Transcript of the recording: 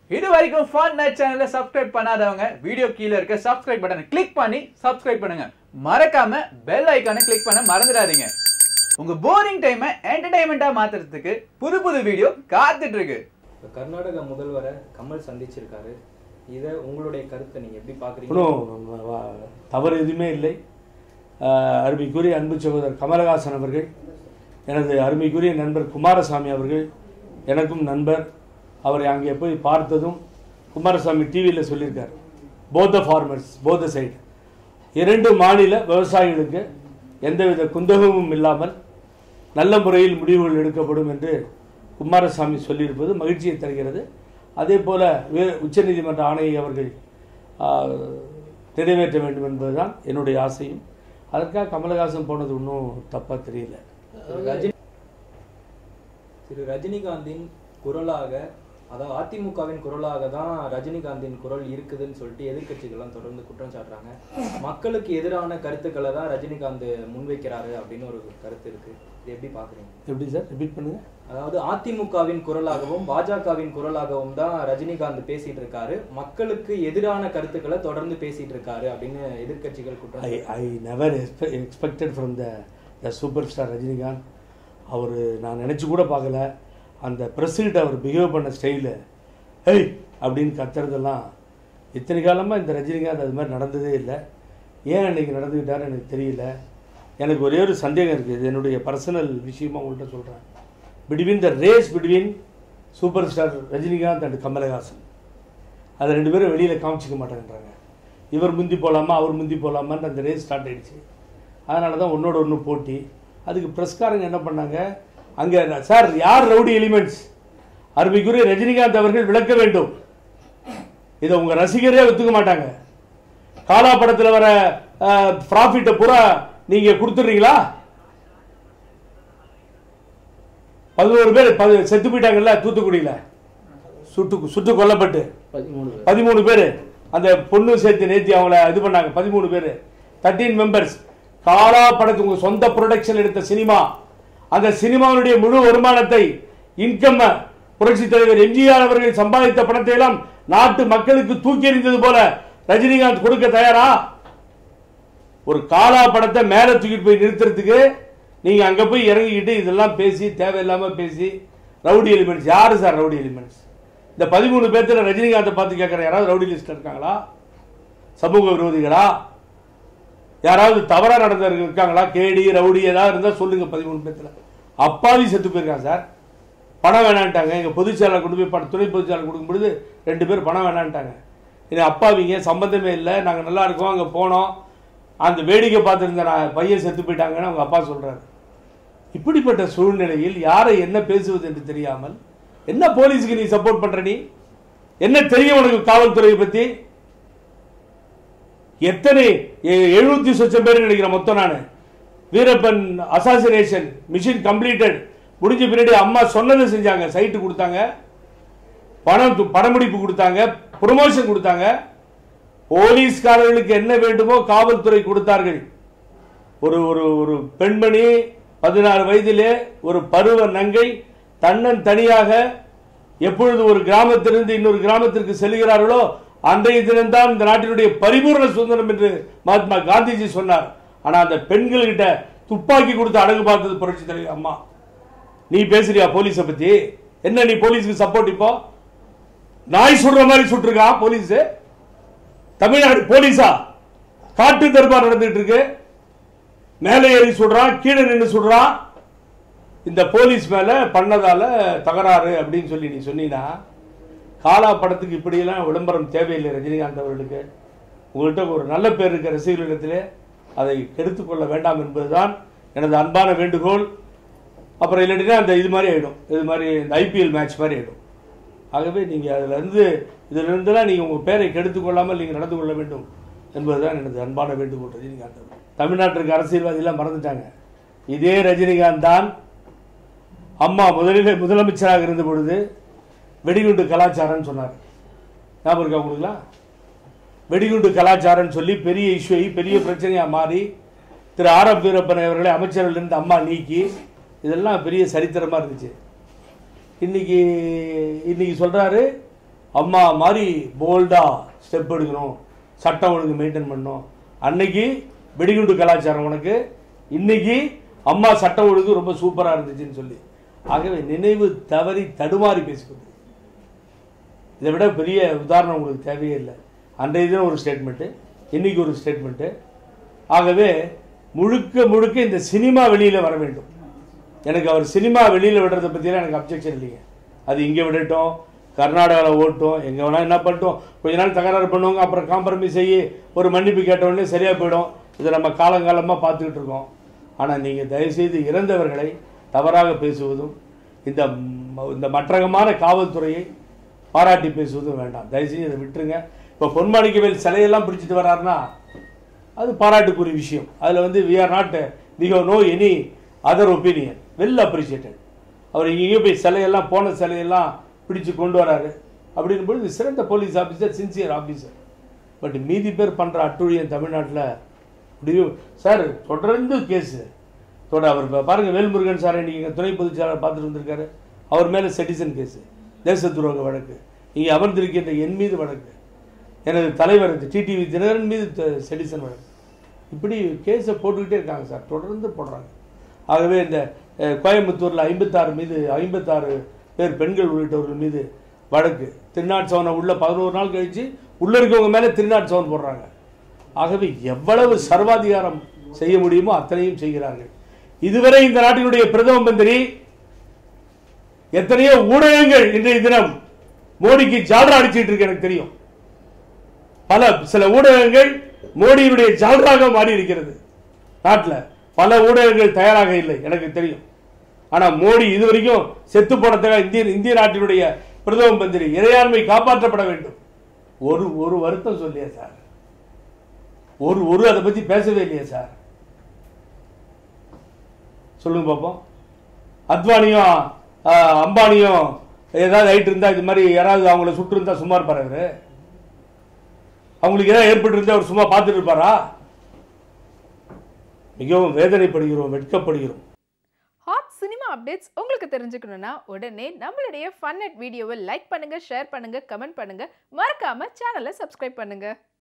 இது வரைக்கும் fun night சேனலை சப்ஸ்கிரைப் பண்ணாதவங்க வீடியோ கீழே இருக்க சப்ஸ்கிரைப் பட்டனை கிளிக் பண்ணி சப்ஸ்கிரைப் பண்ணுங்க மறக்காம பெல் ஐக்கானை கிளிக் பண்ண மறந்துடாதீங்க உங்க போரிங் டைமை என்டர்டைன்மெண்ட்டா மாத்துறதுக்கு புது புது வீடியோ காத்துட்டு இருக்கு இப்ப கர்நாடக முதல்வரை கமல் சந்திச்சிருக்காரு இதை உங்களுடைய கருத்தை நீங்க எப்படி பாக்குறீங்க ஒன்றும் வ- தவறு எதுவுமே இல்லை ஆஹ் அருமைக்குரிய அன்பு சகோதரர் கமலஹாசன் அவர்கள் எனது அருமைக்குரிய நண்பர் குமாரசாமி அவர்கள் எனக்கும் நண்பர் அவரை அங்கே போய் பார்த்ததும் குமாரசாமி டிவியில் சொல்லியிருக்கார் போத ஃபார்மர்ஸ் போத சைடு இரண்டு மாநில விவசாயிகளுக்கு எந்தவித குந்தகமும் இல்லாமல் நல்ல முறையில் முடிவுகள் எடுக்கப்படும் என்று குமாரசாமி சொல்லியிருப்பது மகிழ்ச்சியை தருகிறது அதே போல வே உச்சநீதிமன்ற ஆணையை அவர்கள் ஆ, நிறைவேற்ற வேண்டும் என்பதுதான் என்னுடைய ஆசையும் அதற்காக கமலஹாசன் போனது ஒன்றும் தப்பாக தெரியல திரு ரஜினி திரு ரஜினிகாந்தின் குரலாக அதாவது அதிமுகவின் குரலாக தான் ரஜினிகாந்தின் குரல் இருக்குதுன்னு சொல்லிட்டு எதிர்க்கட்சிகள்லாம் தொடர்ந்து குற்றம் சாட்டுறாங்க மக்களுக்கு எதிரான கருத்துக்களை தான் ரஜினிகாந்த் முன்வைக்கிறாரு அப்படின்னு ஒரு கருத்து இருக்கு இது எப்படி பாக்குறீங்க எப்படி சார் ரிப்பீட் பண்ணுங்க அதாவது அதிமுகவின் குரலாகவும் பாஜகவின் குரலாகவும் தான் ரஜினிகாந்த் பேசிட்டு இருக்காரு மக்களுக்கு எதிரான கருத்துக்களை தொடர்ந்து பேசிட்டு இருக்காரு அப்படின்னு எதிர்க்கட்சிகள் குற்றம் I I never expected from the the super star Rajinikanth அவர் நான் நினச்சி கூட பார்க்கல அந்த பிரசிடென்ட் அவர் பிஹேவ் பண்ண ஸ்டைலு ஹேய் அப்படின்னு கத்துறதெல்லாம் இத்தனை காலமாக இந்த ரஜினிகாந்த் அது மாதிரி நடந்ததே இல்லை ஏன் அன்னைக்கு நடந்துக்கிட்டாருன்னு எனக்கு தெரியல எனக்கு ஒரே ஒரு சந்தேகம் இருக்குது இது என்னுடைய பர்சனல் விஷயமா உங்கள்கிட்ட சொல்கிறேன் between the race between super star Rajinikanth and Kamal Haasan அதை ரெண்டு பேரும் வெளியில் காமிச்சிக்க மாட்டேங்கிறாங்க இவர் முந்தி போகலாமா அவர் முந்தி போகலாமான்னு அந்த ரேஸ் ஸ்டார்ட் ஆயிடுச்சு அதனால தான் ஒன்னோட ஒன்று போட்டி அதுக்கு பிரஸ்காரங்க என்ன பண்ணாங்க அங்கே சார் யார் ரவுடி எலிமெண்ட்ஸ் அருமைக்குரிய ரஜினிகாந்த் அவர்கள் விளக்க வேண்டும் இதை உங்கள் ரசிகரே ஒத்துக்க மாட்டாங்க காலா படத்தில் வர ப்ராஃபிட்டை பூரா நீங்கள் கொடுத்துட்றீங்களா பதினோரு பேர் பதி- செத்து போயிட்டாங்கல்ல தூத்துக்குடியில் சுட்டு சுட்டு கொல்லப்பட்டு பதிமூணு பேர் அந்த பொண்ணு சேர்த்து நேத்தி அவங்கள இது பண்ணாங்க பதிமூணு பேர் தேர்ட்டீன் மெம்பர்ஸ் காலா படத்து உங்க சொந்த ப்ரொடக்ஷன் எடுத்த சினிமா அந்த சினிமாவுடைய முழு வருமானத்தை இன்கம் புரட்சி தலைவர் எம்ஜிஆர் அவர்கள் சம்பாதித்த பணத்தை எல்லாம் நாட்டு மக்களுக்கு தூக்கி எறிந்தது போல ரஜினிகாந்த் கொடுக்க தயாரா ஒரு காலா படத்தை மேல தூக்கிட்டு போய் நிறுத்துறதுக்கு நீங்க அங்க போய் இறங்கிக்கிட்டு இதெல்லாம் பேசி தேவையில்லாம பேசி ரவுடி எலிமெண்ட்ஸ் யாரு சார் ரவுடி எலிமெண்ட்ஸ் இந்த பதிமூணு பேர்த்துல ரஜினிகாந்தை பார்த்து கேட்குற யாராவது ரவுடி லிஸ்ட் இருக்காங்களா சமூக விரோதிகளா யாராவது தவறா நடந்தவர்கள் இருக்காங்களா கேடி ரவுடி ஏதாவது இருந்தா சொல்லுங்க பதிமூணு பேர்த்துல அப்பாவி செத்து போயிருக்காங்க சார் பணம் வேணான்ட்டாங்க எங்க பொதுச்செயலாளர் கொண்டு போய் பண- துணை பொதுச்செயலாளர் கொடுக்கும் பொழுது ரெண்டு பேர் பணம் வேணான்ட்டாங்க இது அப்பாவிங்க சம்பந்தமே இல்லை நாங்க நல்லா இருக்கோம் அங்க போனோம் அந்த வேடிக்கை பார்த்துருந்த நான் பையன் செத்து போயிட்டாங்கன்னு அவங்க அப்பா சொல்றாரு இப்படிப்பட்ட சூழ்நிலையில் யாரை என்ன பேசுவது என்று தெரியாமல் என்ன போலீஸுக்கு நீ சப்போர்ட் பண்ற நீ என்ன தெரியும் உனக்கு காவல்துறையை பத்தி எத்தனை எழுநூத்தி சொச்சம் பேர் நினைக்கிறேன் மொத்தம் நான் வீரப்பன் அசாசினேஷன் மிஷின் கம்ப்ளீட்டட் முடிஞ்ச பின்னாடி அம்மா சொன்னதை செஞ்சாங்க சைட்டு கொடுத்தாங்க பணம் து- படம்பிடிப்பு கொடுத்தாங்க ப்ரொமோஷன் கொடுத்தாங்க போலீஸ்காரர்களுக்கு என்ன வேண்டுமோ காவல்துறை கொடுத்தார்கள் ஒரு ஒரு ஒரு பெண்மணி பதினாறு வயதிலே ஒரு பருவ நங்கை தன்னன் தனியாக எப்பொழுது ஒரு கிராமத்திலிருந்து இன்னொரு கிராமத்திற்கு செல்கிறார்களோ அன்றைய தினம்தான் இந்த நாட்டினுடைய பரிபூர்ண சுதந்திரம் என்று மகாத்மா காந்திஜி சொன்னார் ஆனா அந்த பெண்கள்கிட்ட துப்பாக்கி கொடுத்து அடகு பார்த்தது புரட்சி தலைவர் அம்மா நீ பேசுறியா போலீஸை பத்தி என்ன நீ போலீஸுக்கு சப்போர்ட் இப்போ நாய் சுடுற மாதிரி சுட்டிருக்கா போலீஸ் தமிழ்நாடு போலீஸா காட்டு தர்பார் நடந்துட்டு இருக்கு மேலே ஏறி சுடுறான் கீழே நின்று சுடுறான் இந்த போலீஸ் மேல பண்ணதால தகராறு அப்படின்னு சொல்லி நீ சொன்னீங்கன்னா காலா படத்துக்கு இப்படியெல்லாம் விளம்பரம் தேவையில்லை ரஜினிகாந்த் அவர்களுக்கு உங்கள்கிட்ட ஒரு நல்ல பேர் இருக்க ரசிகர்களிடத்திலே அதை கெடுத்துக்கொள்ள வேண்டாம் என்பதுதான் எனது அன்பான வேண்டுகோள் அப்புறம் இல்லாட்டினா அந்த இது மாதிரி ஆயிடும் இது மாதிரி இந்த ஐபிஎல் மேட்ச் மாதிரி ஆயிடும் ஆகவே நீங்கள் அதிலிருந்து இதிலிருந்துலாம் நீங்கள் உங்கள் பேரை கெடுத்துக்கொள்ளாமல் நீங்கள் நடந்து கொள்ள வேண்டும் என்பதுதான் எனது அன்பான வேண்டுகோள் ரஜினிகாந்த் அவர்கள். தமிழ்நாட்டிற்கு அரசியல்வாதியெல்லாம் மறந்துட்டாங்க இதே ரஜினிகாந்த் தான் அம்மா முதலிலே முதலமைச்சராக இருந்த பொழுது வெடிகுண்டு கலாச்சாரம்னு சொன்னார் ஞாபகம் இருக்கா உங்களுக்குலாம் வெடிகுண்டு கலாச்சாரம்னு சொல்லி பெரிய இஷ்யூ பெரிய பிரச்சனையா மாறி திரு ஆர் எஃப் வீரப்பன் அவர்களை அமைச்சர்களிலிருந்து அம்மா நீக்கி இதெல்லாம் பெரிய சரித்திரமா இருந்துச்சு இன்னைக்கு இன்னைக்கு சொல்றாரு அம்மா மாதிரி போல்டா ஸ்டெப் எடுக்கணும் சட்டம் ஒழுங்கு மெயின்டைன் பண்ணணும் அன்னைக்கு வெடிகுண்டு கலாச்சாரம் உனக்கு இன்னைக்கு அம்மா சட்டம் ஒழுங்கு ரொம்ப சூப்பரா இருந்துச்சுன்னு சொல்லி ஆகவே நினைவு தவறி தடுமாறி பேசிக்கொண்டு இதை விட பெரிய உதாரணம் உங்களுக்கு தேவையே இல்லை அன்றைய தினம் ஒரு ஸ்டேட்மெண்ட்டு இன்னைக்கு ஒரு ஸ்டேட்மெண்ட்டு ஆகவே முழுக்க முழுக்க இந்த சினிமா வெளியில் வர வேண்டும் எனக்கு அவர் சினிமா வெளியில் விடுறதை பற்றிலாம் எனக்கு அப்ஜெக்ஷன் இல்லைங்க அது இங்கே விடட்டும் கர்நாடகாவில் ஓட்டும் எங்கே வேணால் என்ன பண்ணட்டும் கொஞ்ச நாள் தகராறு பண்ணுவாங்க அப்புறம் காம்ப்ரமைஸ் செய்ய ஒரு மன்னிப்பு கேட்ட உடனே சரியாக போயிடும் இதை நம்ம காலங்காலமாக பார்த்துக்கிட்டு இருக்கோம் ஆனால் நீங்கள் தயவுசெய்து இறந்தவர்களை தவறாக பேசுவதும் இந்த ம- இந்த மற்றகமான காவல்துறையை பாராட்டி பேசுவதும் வேண்டாம் தயவுசெய்து இதை விட்டுருங்க இப்போ பொன்மாணிக்கவேல் சிலையெல்லாம் பிடிச்சிட்டு வர்றாருன்னா அது பாராட்டுக்குரிய விஷயம் அதில் வந்து we are not we have no any other opinion well appreciated அவர் இங்கேயும் போய் சிலையெல்லாம் போன சிலையெல்லாம் பிடிச்சு கொண்டு வராரு அப்படின்னும் பொழுது சிறந்த police officer sincere officer but மீதி பேர் பண்ணுற அட்டுழியம் தமிழ்நாட்டில் முடியும் சார் தொடர்ந்து கேஸு தொட அவர் இப்ப பாருங்க வேல்முருகன் சார் இன்னைக்கு எங்கள் துணை பொதுச் செயலாளர் பார்த்துட்டு வந்திருக்காரு அவர் மேலே செட்டிசன் கேஸு தேச துரோக வழக்கு இங்கே அமர்ந்திருக்கின்ற என் மீது வழக்கு எனது தலைவர் டிடிவி தினகரன் மீது த- செடிசன் வழக்கு இப்படி கேஸை போட்டுக்கிட்டே இருக்காங்க சார் தொடர்ந்து போடுறாங்க ஆகவே இந்த அஹ், கோயம்புத்தூரில் ஐம்பத்தாறு மீது ஐம்பத்தாறு பேர் பெண்கள் உள்ளிட்டவர்கள் மீது வழக்கு திருநாட் சவனை உள்ள பதினோரு நாள் கழிச்சு உள்ள இருக்கவங்க மேலே திருநாட் சவன் போடுறாங்க ஆகவே எவ்வளவு சர்வாதிகாரம் செய்ய முடியுமோ அத்தனையும் செய்கிறார்கள் இதுவரை இந்த நாட்டினுடைய பிரதம மந்திரி எத்தனையோ ஊடகங்கள் இன்றைய தினம் மோடிக்கு ஜால்ரா அடிச்சிட்டு இருக்கு எனக்கு தெரியும் பல சில ஊடகங்கள் மோடியினுடைய ஜால்ராக மாறி இருக்கிறது நாட்டில் பல ஊடகங்கள் தயாராக இல்லை எனக்கு தெரியும் ஆனா மோடி இதுவரைக்கும் செத்து போனதுக்காக இந்திய இந்திய நாட்டினுடைய பிரதம மந்திரி இறையாண்மை காப்பாற்றப்பட வேண்டும் ஒரு ஒரு வருத்தம் சொல்லியா சார் ஒரு ஒரு அதை பத்தி பேசவே இல்லையா சார் சொல்லுங்க பாப்போம் அத்வானியும் ஆஹ், அம்பானியும் ஏதாவது ஆயிட்டு இருந்தா இது மாதிரி யாராவது அவங்கள சுட்டு இருந்தா சும்மா இருப்பாரு அவரு அவங்களுக்கு ஏதாவது ஏற்பட்டு இருந்தா அவர் சும்மா பார்த்துட்டு இருப்பாரா மிகவும் வேதனைப்படுகிறோம் வெட்கப்படுகிறோம் ஹாட் சினிமா அப்டேட்ஸ் உங்களுக்கு தெரிஞ்சுக்கணும்னா உடனே நம்மளுடைய ஃபன் அட் வீடியோவை லைக் பண்ணுங்க ஷேர் பண்ணுங்க கமெண்ட் பண்ணுங்க மறக்காம சேனலை சப்ஸ்கிரைப் பண்ணுங்க